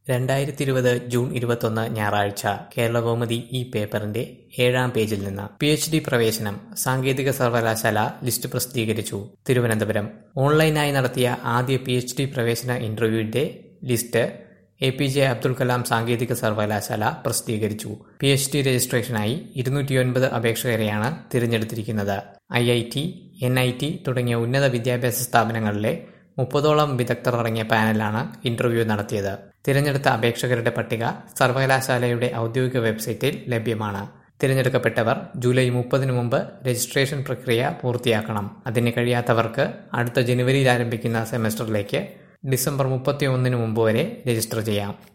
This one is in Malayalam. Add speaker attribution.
Speaker 1: രണ്ടായിരത്തി ഇരുപത് ജൂൺ ഇരുപത്തൊന്ന് ഞായറാഴ്ച കേരളകൗമുദി ഈ പേപ്പറിന്റെ ഏഴാം പേജിൽ നിന്ന് പി എച്ച് ഡി പ്രവേശനം സാങ്കേതിക സർവകലാശാല ലിസ്റ്റ് പ്രസിദ്ധീകരിച്ചു തിരുവനന്തപുരം ഓൺലൈനായി നടത്തിയ ആദ്യ പി എച്ച് ഡി പ്രവേശന ഇന്റർവ്യൂവിന്റെ list A P J Abdul Kalam സാങ്കേതിക സർവകലാശാല പ്രസിദ്ധീകരിച്ചു പി എച്ച് ഡി രജിസ്ട്രേഷനായി ഇരുന്നൂറ്റിയൊൻപത് അപേക്ഷകരെയാണ് തിരഞ്ഞെടുത്തിരിക്കുന്നത് I I T N I T തുടങ്ങിയ ഉന്നത വിദ്യാഭ്യാസ സ്ഥാപനങ്ങളിലെ മുപ്പതോളം വിദഗ്ധർ അടങ്ങിയ പാനലാണ് ഇന്റർവ്യൂ നടത്തിയത് തിരഞ്ഞെടുത്ത അപേക്ഷകരുടെ പട്ടിക സർവകലാശാലയുടെ ഔദ്യോഗിക വെബ്സൈറ്റിൽ ലഭ്യമാണ് തിരഞ്ഞെടുക്കപ്പെട്ടവർ ജൂലൈ മുപ്പതിനു മുമ്പ് രജിസ്ട്രേഷൻ പ്രക്രിയ പൂർത്തിയാക്കണം അതിന് കഴിയാത്തവർക്ക് അടുത്ത ജനുവരിയിൽ ആരംഭിക്കുന്ന സെമസ്റ്ററിലേക്ക് ഡിസംബർ മുപ്പത്തി ഒന്നിന് മുമ്പ് വരെ രജിസ്റ്റർ ചെയ്യാം